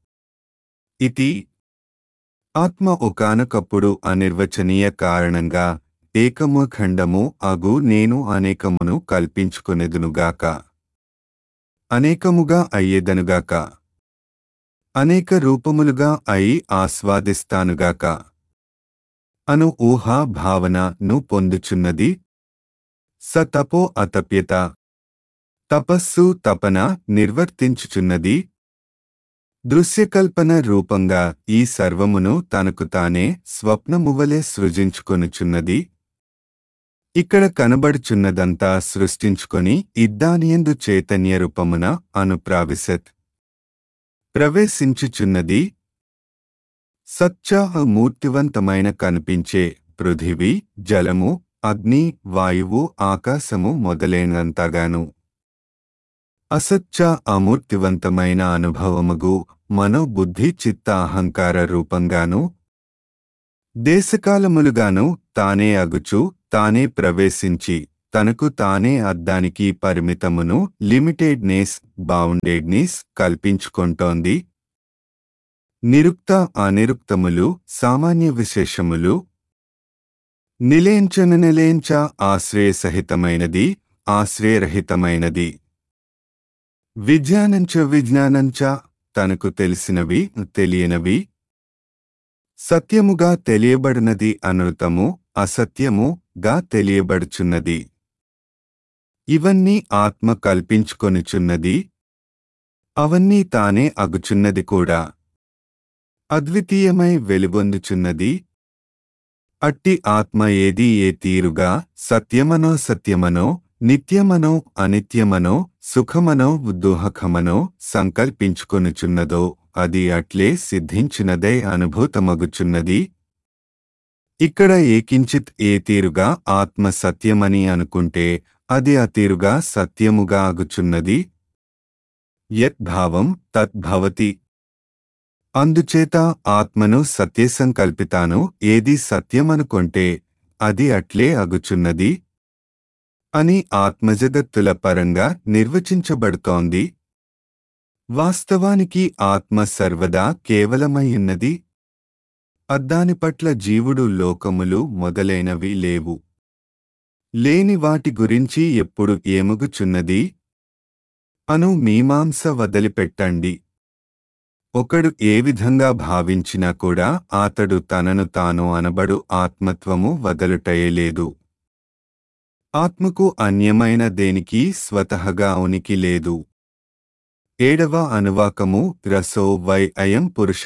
ఇతి ఆత్మ ఒకానొకప్పుడు అనిర్వచనీయ కారణంగా ఏకము ఖండము అగు నేను అనేకమును కల్పించుకొనెదునుగాక అనేకముగా అయ్యేదనుగాక అనేక రూపములుగా అయి ఆస్వాదిస్తానుగాక అను ఊహా భావనను పొందుచున్నది స తపో అతప్యత తపస్సు తపన నిర్వర్తించుచున్నది దృశ్యకల్పన రూపంగా ఈ సర్వమును తనకు తానే స్వప్నమువలే సృజించుకొనుచున్నది ఇక్కడ కనబడుచున్నదంతా సృష్టించుకొని ఇద్దానియందు చైతన్య రూపమున అనుప్రావిశత్ ప్రవేశించుచున్నది సత్యాహ మూర్తివంతమైన కనిపించే పృథివీ జలము అగ్ని వాయువు ఆకాశము మొదలైనంతగాను అసత్య అమూర్తివంతమైన అనుభవముగు మనోబుద్ధి చిత్త అహంకార రూపంగాను దేశకాలములుగాను తానే అగుచు తానే ప్రవేశించి తనకు తానే అద్దానికి పరిమితమును లిమిటెడ్నెస్ బౌండెడ్నెస్ కల్పించుకుంటోంది నిరుక్త అనిరుక్తములు సామాన్య విశేషములు నిలేంచన నిలేంచ ఆశ్రయసహితమైనది ఆశ్రయరహితమైనది విజ్ఞానంచ విజ్ఞానంచ తనకు తెలిసినవి తెలియనవి సత్యముగా తెలియబడినది అనృతము అసత్యముగా తెలియబడుచున్నది ఇవన్నీ ఆత్మ కల్పించుకొనుచున్నది అవన్నీ తానే అగుచున్నది కూడా అద్వితీయమై వెలుగొందుచున్నది అట్టి ఆత్మ ఏది ఏ తీరుగా సత్యమనో సత్యమనో నిత్యమనో అనిత్యమనో సుఖమనో దుహఖమనో సంకల్పించుకొనుచున్నదో అది అట్లే సిద్ధించినదే అనుభూతమగుచున్నది ఇక్కడ ఏకించిత్ ఏ తీరుగా ఆత్మ సత్యమని అనుకుంటే అది ఆ తీరుగా సత్యముగా అగుచున్నది యద్భావం తద్భవతి అందుచేత ఆత్మను సత్యసంకల్పితాను ఏది సత్యమనుకొంటే అది అట్లే అగుచున్నది అని ఆత్మజగత్తుల పరంగా నిర్వచించబడుతోంది వాస్తవానికి ఆత్మ సర్వదా కేవలమైయున్నది అద్దాని పట్ల జీవుడు లోకములు మొదలైనవి లేవు లేని వాటి గురించి ఎప్పుడు ఏమగుచున్నది అను మీమాంస వదిలిపెట్టండి ఒకడు ఏ విధంగా భావించినా కూడా అతడు తనను తాను అనబడు ఆత్మత్వము వదలుటయలేదు ఆత్మకు అన్యమైన దేనికి స్వతహగా ఉనికి లేదు ఏడవ అనువాకము రసో వై అయం పురుష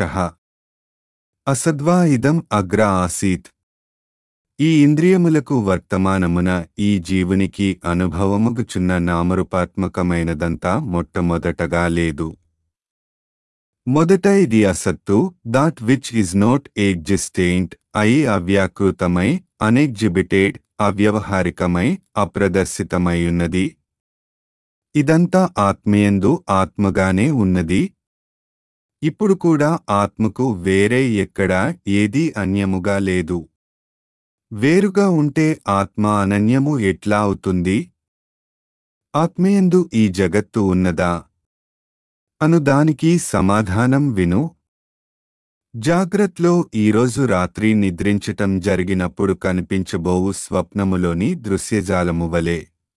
అసద్వా ఇదం అగ్ర ఆసీత్ ఈ ఇంద్రియములకు వర్తమానమున ఈ జీవునికి అనుభవముగుచున్న నామరూపాత్మకమైనదంతా మొట్టమొదటగా లేదు మొదట ఇది అసత్తు that which is not existent అయి అవ్యాకృతమై అనెగ్జిబిటెడ్ అవ్యవహారికమై అప్రదర్శితమైయున్నది ఇదంతా ఆత్మయందు ఆత్మగానే ఉన్నది ఇప్పుడు కూడా ఆత్మకు వేరే ఎక్కడా ఏదీ అన్యముగా లేదు వేరుగా ఉంటే ఆత్మ అనన్యము ఎట్లా అవుతుంది ఆత్మయందు ఈ జగత్తు ఉన్నదా అను దానికి సమాధానం విను జాగ్రత్లో ఈరోజు రాత్రి నిద్రించటం జరిగినప్పుడు కనిపించబోవు స్వప్నములోని దృశ్యజాలము వలె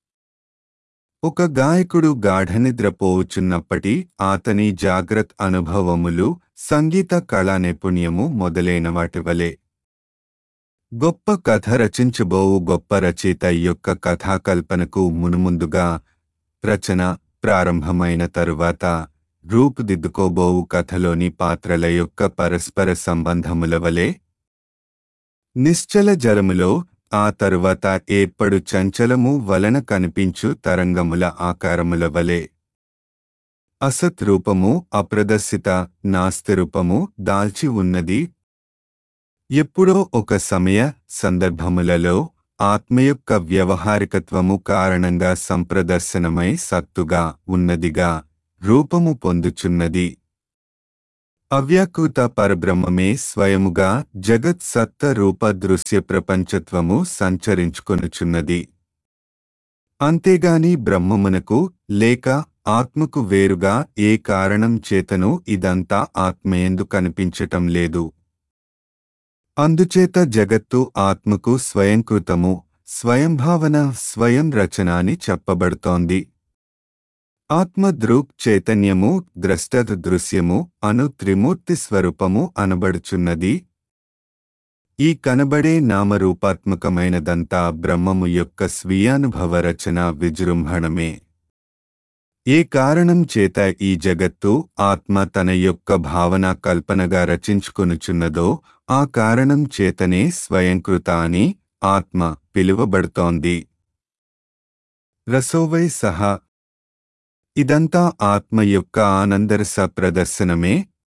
ఒక గాయకుడు గాఢనిద్రపోవుచున్నప్పటి అతని జాగ్రత్ అనుభవములు సంగీత కళా నైపుణ్యము మొదలైన వాటి వలె గొప్ప కథ రచించబోవు గొప్ప రచయిత యొక్క కథాకల్పనకు మునుముందుగా రచన ప్రారంభమైన తరువాత రూపుదిద్దుకోబోవు కథలోని పాత్రల యొక్క పరస్పర సంబంధముల వలె నిశ్చల జలములో ఆ తరువాత ఏర్పడు చంచలము వలన కనిపించు తరంగముల ఆకారముల వలె అసత్ రూపము అప్రదర్శిత నాస్తి రూపము దాల్చి ఉన్నది ఎప్పుడో ఒక సమయ సందర్భములలో ఆత్మ యొక్క వ్యవహారికత్వము కారణంగా సంప్రదర్శనమై సత్తుగా ఉన్నదిగా రూపము పొందుచున్నది అవ్యాకృత పరబ్రహ్మమే స్వయముగా జగత్ సత్త రూప దృశ్య ప్రపంచత్వము సంచరించుకొనుచున్నది అంతేగాని బ్రహ్మమునకు లేక ఆత్మకు వేరుగా ఏ కారణం చేతను ఇదంతా ఆత్మయందు కనిపించటం లేదు అందుచేత జగత్తు ఆత్మకు స్వయంకృతము స్వయంభావన స్వయం రచన అని చెప్పబడుతోంది ఆత్మ దృక్ చైతన్యము ద్రష్ట దృశ్యము అను త్రిమూర్తి స్వరూపము అనబడుచున్నది ఈ కనబడే నామరూపాత్మకమైనదంతా బ్రహ్మము యొక్క స్వీయానుభవ రచన విజృంభణమే ఏ కారణం చేత ఈ జగత్తు ఆత్మ తన యొక్క భావన కల్పనగా రచించుకొనుచున్నదో ఆ కారణం చేతనే స్వయంకృత అని ఆత్మ పిలువబడుతోంది రసోవై సహా ఇదంతా ఆత్మ యొక్క ఆనందరస ప్రదర్శనమే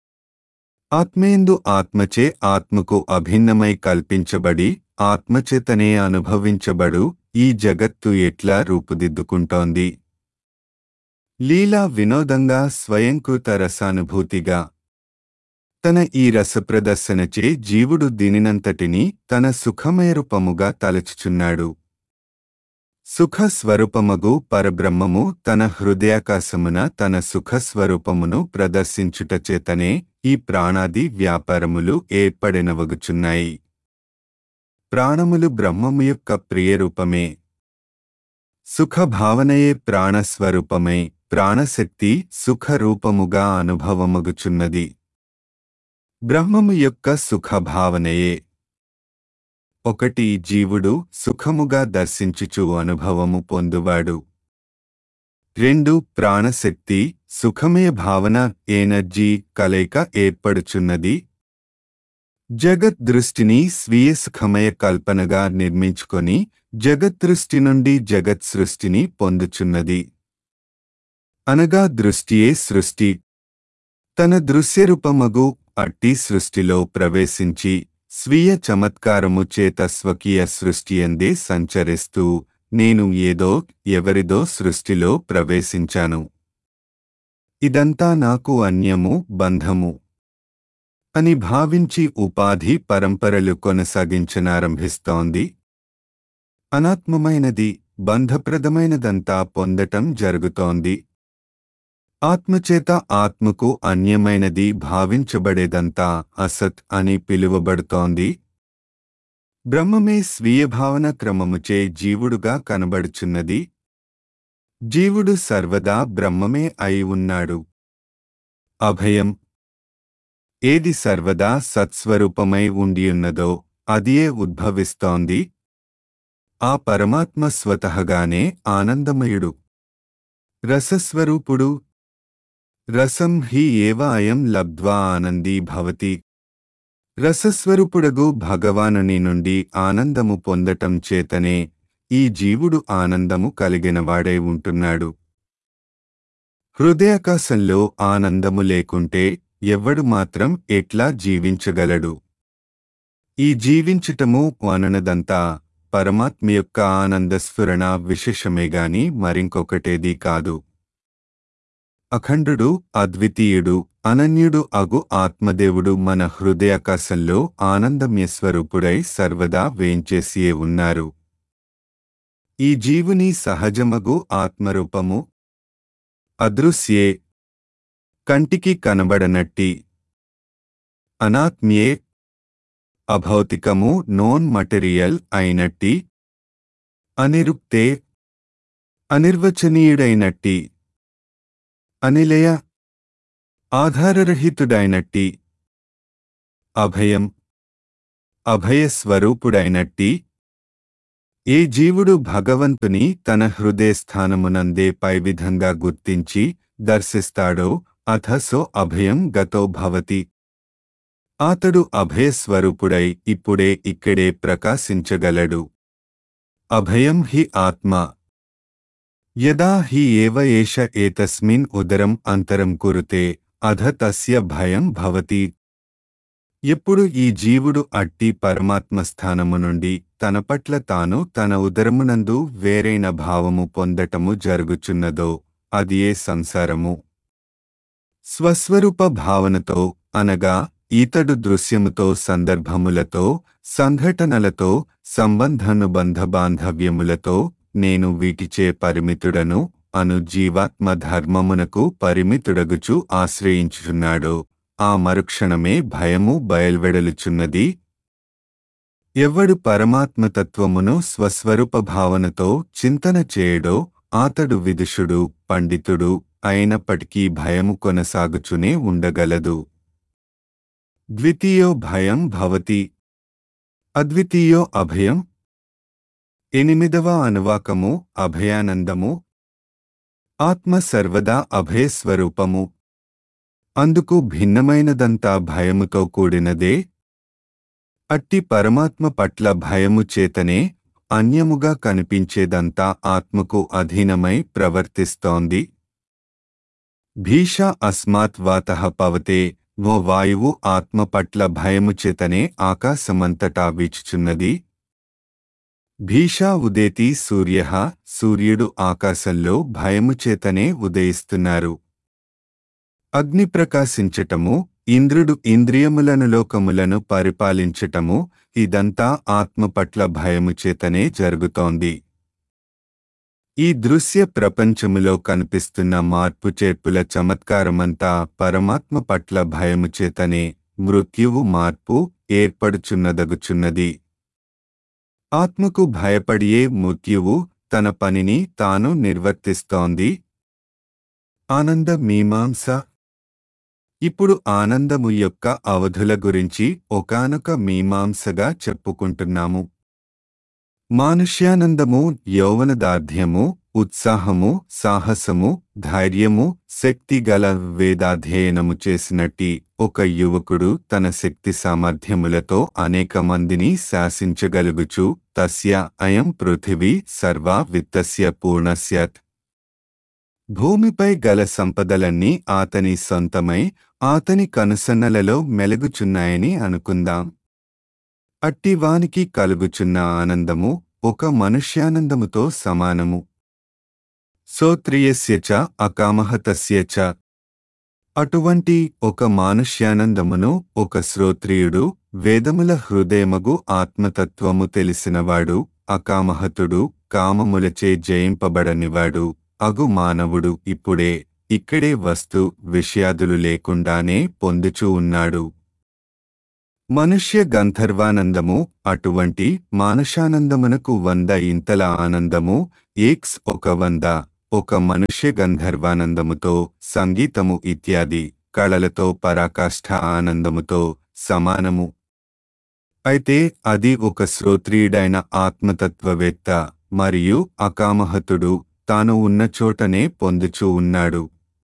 ఆత్మేందు ఆత్మచే ఆత్మకు అభిన్నమై కల్పించబడి ఆత్మచేతనే అనుభవించబడు ఈ జగత్తు ఎట్లా రూపుదిద్దుకుంటోంది లీలా వినోదంగా స్వయంకృత రసానుభూతిగా తన ఈ రసప్రదర్శనచే జీవుడు దీనినంతటినీ తన సుఖమయ రూపముగా తలచుచున్నాడు సుఖస్వరూపమగు పరబ్రహ్మము తన హృదయాకాశమున తన సుఖస్వరూపమును ప్రదర్శించుట చేతనే ఈ ప్రాణాది వ్యాపారములు ఏర్పడినవగుచున్నాయి ప్రాణములు బ్రహ్మము యొక్క ప్రియరూపమే సుఖభావనయే ప్రాణస్వరూపమై ప్రాణశక్తి సుఖరూపముగా అనుభవమగుచున్నది బ్రహ్మము యొక్క సుఖభావనయే ఒకటి జీవుడు సుఖముగా దర్శించుచు అనుభవము పొందువాడు రెండు ప్రాణశక్తి సుఖమయ భావన ఎనర్జీ కలయిక ఏర్పడుచున్నది జగత్ దృష్టిని స్వీయ సుఖమయ కల్పనగా నిర్మించుకొని జగత్ దృష్టి నుండి జగత్ సృష్టిని పొందుచున్నది అనగా దృష్టియే సృష్టి తన దృశ్యరూపమగు అట్టి సృష్టిలో ప్రవేశించి స్వీయ చమత్కారము చేత స్వకీయ సృష్టియందే సంచరిస్తూ నేను ఏదో ఎవరిదో సృష్టిలో ప్రవేశించాను ఇదంతా నాకు అన్యము బంధము అని భావించి ఉపాధి పరంపరలు కొనసాగించనారంభిస్తోంది అనాత్మమైనది బంధప్రదమైనదంతా పొందటం జరుగుతోంది ఆత్మచేత ఆత్మకు అన్యమైనది భావించబడేదంతా అసత్ అని పిలువబడుతోంది బ్రహ్మమే స్వీయ భావన క్రమముచే జీవుడుగా కనబడుచున్నది జీవుడు సర్వదా బ్రహ్మమే అయి ఉన్నాడు అభయం ఏది సర్వదా సత్స్వరూపమై ఉండియున్నదో అదియే ఉద్భవిస్తోంది ఆ పరమాత్మ స్వతహగానే ఆనందమయుడు రసస్వరూపుడు రసం హి ఏవ అయం లబ్ధ్వా ఆనందీ భవతి రసస్వరూపుడగు భగవానుని నుండి ఆనందము పొందటం చేతనే ఈ జీవుడు ఆనందము కలిగినవాడై ఉంటున్నాడు హృదయాకాశంలో ఆనందము లేకుంటే ఎవ్వడు మాత్రం ఎట్లా జీవించగలడు ఈ జీవించటము అననదంతా పరమాత్మ యొక్క ఆనందస్ఫురణ విశేషమేగాని మరింకొకటేదీ కాదు అఖండుడు అద్వితీయుడు అనన్యుడు అగు ఆత్మదేవుడు మన హృదయాకాశంలో ఆనందమ్యస్వరూపుడై సర్వదా వేంచేసియే ఉన్నారు ఈ జీవుని సహజమగు ఆత్మరూపము అదృశ్యే కంటికి కనబడనట్టి అనాత్మ్యే అభౌతికము నోన్ మటెరియల్ అయినట్టి అనిరుక్తే అనిర్వచనీయుడైనట్టి అనిలయ ఆధారరహితుడైనట్టి అభయం అభయస్వరూపుడైనట్టి ఏ జీవుడు భగవంతుని తన హృదయస్థానమునందే పై విధంగా గుర్తించి దర్శిస్తాడో అథ సో అభయం గతో భవతి అతడు అభయస్వరూపుడై ఇప్పుడే ఇక్కడే ప్రకాశించగలడు అభయం హి ఆత్మ యదా హి ఏవ ఏష ఏతస్మిన్ ఉదరం అంతరం కురుతే అధ తస్య భయం భవతి ఎప్పుడు ఈ జీవుడు అట్టి పరమాత్మ స్థానము నుండి తన పట్ల తాను తన ఉదరమునందు వేరైన భావము పొందటము జరుగుచున్నదో అది ఏ సంసారము స్వస్వరూప భావనతో అనగా ఈతడు దృశ్యముతో సందర్భములతో సంఘటనలతో సంబంధానుబంధ బాంధవ్యములతో నేను వీటిచే పరిమితుడను అను జీవాత్మ ధర్మమునకు పరిమితుడగుచు ఆశ్రయించుచున్నాడో ఆ మరుక్షణమే భయము బయల్వెడలుచున్నది ఎవ్వడు పరమాత్మతత్వమును స్వస్వరూప భావనతో చింతన చేయడో ఆతడు విదుషుడు పండితుడు అయినప్పటికీ భయము కొనసాగుచునే ఉండగలదు ద్వితీయో భయం భవతి అద్వితీయో అభయం ఎనిమిదవ అనువాకము అభయానందము ఆత్మ సర్వదా అభయస్వరూపము అందుకు భిన్నమైనదంతా భయముతో కూడినదే అట్టి పరమాత్మ పట్ల భయము చేతనే అన్యముగా కనిపించేదంతా ఆత్మకు అధీనమై ప్రవర్తిస్తోంది భీష అస్మాత్ వాతః పవతే ఓ వాయువు ఆత్మ పట్ల భయము చేతనే ఆకాశమంతటా వీచుచున్నది భీషా ఉదేతి సూర్య సూర్యుడు ఆకాశంలో భయము చేతనే ఉదయిస్తున్నారు అగ్ని ప్రకాశించటము ఇంద్రుడు ఇంద్రియములను లోకములను పరిపాలించటము ఇదంతా ఆత్మ పట్ల భయము చేతనే జరుగుతోంది ఈ దృశ్య ప్రపంచములో కనిపిస్తున్న మార్పు చేర్పుల చమత్కారమంతా పరమాత్మ పట్ల భయము చేతనే మృత్యువు మార్పు ఏర్పడుచున్నదగుచున్నది ఆత్మకు భయపడియే మృత్యువు తన పనిని తాను నిర్వర్తిస్తోంది ఆనంద మీమాంస ఇప్పుడు ఆనందము యొక్క అవధుల గురించి ఒకానొక మీమాంసగా చెప్పుకుంటున్నాము మానుష్యానందము యౌవనదార్ఢ్యము ఉత్సాహము సాహసము ధైర్యము శక్తి గల వేదాధ్యయనము చేసినట్టి ఒక యువకుడు తన శక్తి సామర్థ్యములతో అనేక మందిని శాసించగలుగుచు తస్య అయం పృథివీ సర్వా విత్తస్య పూర్ణస్యత్ భూమిపై గల సంపదలన్నీ ఆతని సొంతమై ఆతని కనుసన్నలలో మెలుగుచున్నాయని అనుకుందాం అట్టివానికి కలుగుచున్న ఆనందము ఒక మనుష్యానందముతో సమానము సోత్రియస్య చ అకామహతస్య చ అటువంటి ఒక మానుష్యానందమును ఒక శ్రోత్రియుడు వేదముల హృదయమగు ఆత్మతత్వము తెలిసినవాడు అకామహతుడు కామములచే జయింపబడనివాడు అగు మానవుడు ఇప్పుడే ఇక్కడే వస్తు విషయాదులు లేకుండానే పొందుచూ ఉన్నాడు మనుష్య గంధర్వానందము అటువంటి మానసానందమునకు వంద ఇంతల ఆనందము ఎక్స్ ఒక వంద ఒక మనుష్య గంధర్వానందముతో సంగీతము ఇత్యాది కళలతో పరాకాష్ఠ ఆనందముతో సమానము అయితే అది ఒక శ్రోత్రియుడైన ఆత్మతత్వవేత్త మరియు అకామహతుడు తాను ఉన్న చోటనే పొందుచూ ఉన్నాడు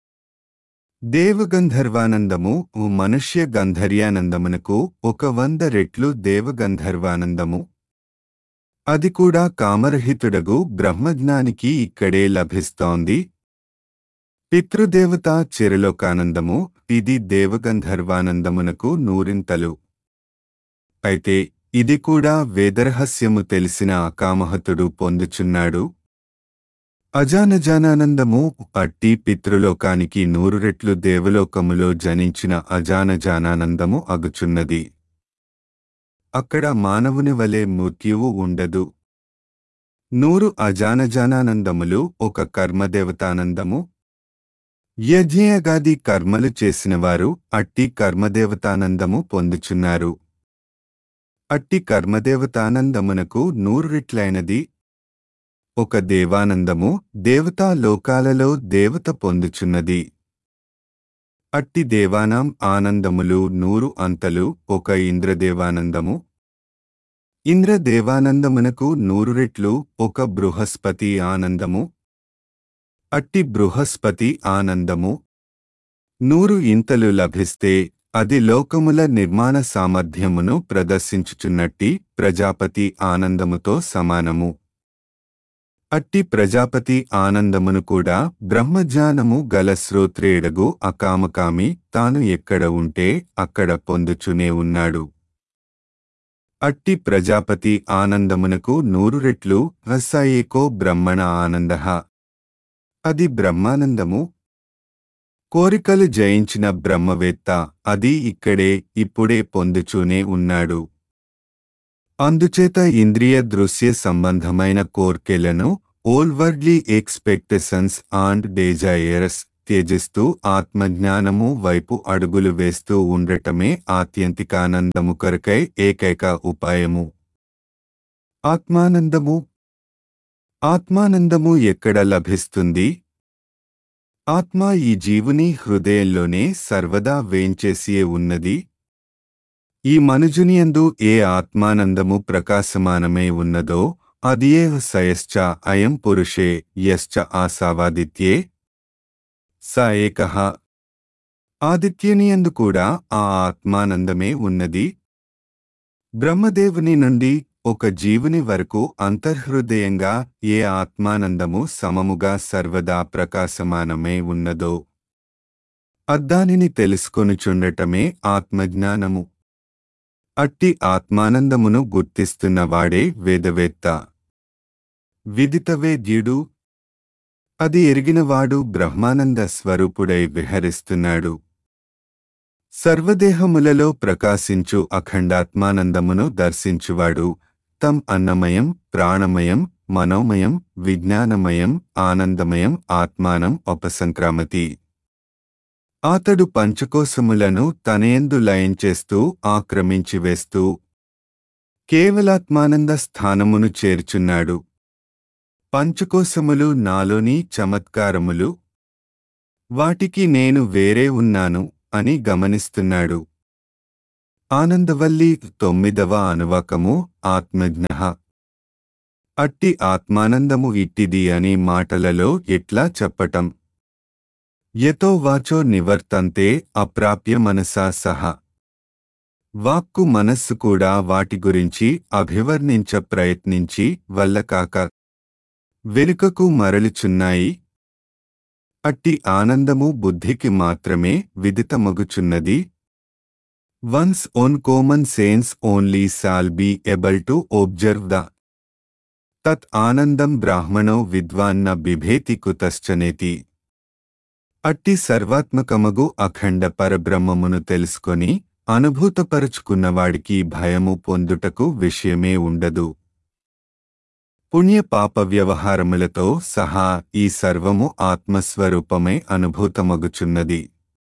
దేవగంధర్వానందము మనుష్య గంధర్యానందమునకు ఒక వంద రెట్లు దేవగంధర్వానందము అది కూడా కామరహితుడగు బ్రహ్మజ్ఞానికి ఇక్కడే లభిస్తోంది పితృదేవతా చిరలోకానందము ఇది దేవగంధర్వానందమునకు నూరింతలు అయితే ఇది కూడా వేదరహస్యము తెలిసిన అకామహతుడు పొందుచున్నాడు అజానజానానందము అట్టి పితృలోకానికి నూరు రెట్లు దేవలోకములో జనించిన అజానజానానందము అగుచున్నది అక్కడ మానవుని వలె మృత్యువు ఉండదు నూరు అజానజానానందములు ఒక కర్మదేవతానందము యజ్ఞయగాది కర్మలు చేసినవారు అట్టి కర్మదేవతానందము పొందుచున్నారు అట్టి కర్మదేవతానందమునకు నూరు రెట్లైనది ఒక దేవానందము దేవతా లోకాలలో దేవత పొందుచున్నది అట్టి దేవానాం ఆనందములు నూరు అంతలు ఒక ఇంద్రదేవానందము ఇంద్రదేవానందమునకు నూరు రెట్లు ఒక బృహస్పతి ఆనందము అట్టి బృహస్పతి ఆనందము నూరు ఇంతలు లభిస్తే అది లోకముల నిర్మాణ సామర్థ్యమును ప్రదర్శించుచున్నట్టి ప్రజాపతి ఆనందముతో సమానము అట్టి ప్రజాపతి ఆనందమును కూడా బ్రహ్మజ్ఞానము గల శ్రోత్రేయుడగు అకామకామి తాను ఎక్కడ ఉంటే అక్కడ పొందుచునే ఉన్నాడు అట్టి ప్రజాపతి ఆనందమునకు నూరు రెట్లు రసాయేకో బ్రహ్మణ ఆనంద అది బ్రహ్మానందము కోరికలు జయించిన బ్రహ్మవేత్త అది ఇక్కడే ఇప్పుడే పొందుచూనే ఉన్నాడు అందుచేత ఇంద్రియ దృశ్య సంబంధమైన కోర్కెలను ఓల్వర్డ్లీ ఎక్స్పెక్టేషన్స్ అండ్ డేజైరస్ త్యజిస్తూ ఆత్మజ్ఞానము వైపు అడుగులు వేస్తూ ఉండటమే ఆత్యంతికానందము కొరకై ఏకైక ఉపాయము ఆత్మానందము ఆత్మానందము ఎక్కడ లభిస్తుంది ఆత్మ ఈ జీవుని హృదయంలోనే సర్వదా వేంచేసియే ఉన్నది ఈ మనుజునియందు ఏ ఆత్మానందము ప్రకాశమానమై ఉన్నదో అదియే సయశ్చ అయం పురుషే యశ్చ ఆశావాదిత్యే స ఏకః ఆదిత్యనియందు కూడా ఆ ఆత్మానందమే ఉన్నది బ్రహ్మదేవుని నుండి ఒక జీవుని వరకు అంతర్హృదయంగా ఏ ఆత్మానందము సమముగా సర్వదా ప్రకాశమానమే ఉన్నదో అద్దానిని తెలుసుకొనుచుండటమే ఆత్మజ్ఞానము అట్టి ఆత్మానందమును గుర్తిస్తున్నవాడే వేదవేత్త విదితవేద్యుడు అది ఎరిగినవాడు బ్రహ్మానంద స్వరూపుడై విహరిస్తున్నాడు సర్వదేహములలో ప్రకాశించు అఖండాత్మానందమును దర్శించువాడు తం అన్నమయం ప్రాణమయం మనోమయం విజ్ఞానమయం ఆనందమయం ఆత్మానం ఉపసంక్రామతి అతడు పంచకోశములను తనయందు లయం చేస్తూ ఆక్రమించి వేస్తూ కేవలాత్మానంద స్థానమును చేర్చున్నాడు పంచకోశములు నాలోని చమత్కారములు వాటికి నేను వేరే ఉన్నాను అని గమనిస్తున్నాడు ఆనందవల్లి తొమ్మిదవ అనువాకము ఆత్మజ్ఞ అట్టి ఆత్మానందము ఇట్టిది అని మాటలలో ఎట్లా చెప్పటం యతో వాచో నివర్తంతే అప్రాప్య మనసా సహ వాక్కు మనస్సు కూడా వాటి గురించి అభివర్ణించ ప్రయత్నించి వల్లకాక వెనుకకు మరలుచున్నాయి అట్టి ఆనందము బుద్ధికి మాత్రమే విదితమగుచున్నది one's own common sense only shall be able to observe the తత్ ఆనందం బ్రాహ్మణో విద్వాన్న బిభేతి కుతశ్చనేతి అట్టి సర్వాత్మకమగు అఖండ పరబ్రహ్మమును తెలుసుకొని అనుభూతపరుచుకున్నవాడికి భయము పొందుటకు విషయమే ఉండదు పుణ్య పాప వ్యవహారములతో సహా ఈ సర్వము ఆత్మస్వరూపమై అనుభూతమగుచున్నది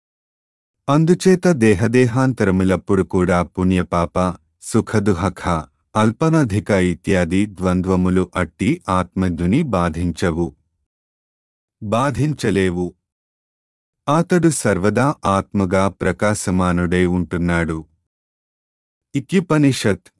అందుచేత దేహదేహాంతరములప్పుడు కూడా పుణ్యపాప సుఖదుహఖ అల్పనధిక ఇత్యాది ద్వంద్వములు అట్టి ఆత్మజ్ఞుని బాధించవు బాధించలేవు అతడు సర్వదా ఆత్మగా ప్రకాశమానుడై ఉంటున్నాడు ఇక్యుపనిషత్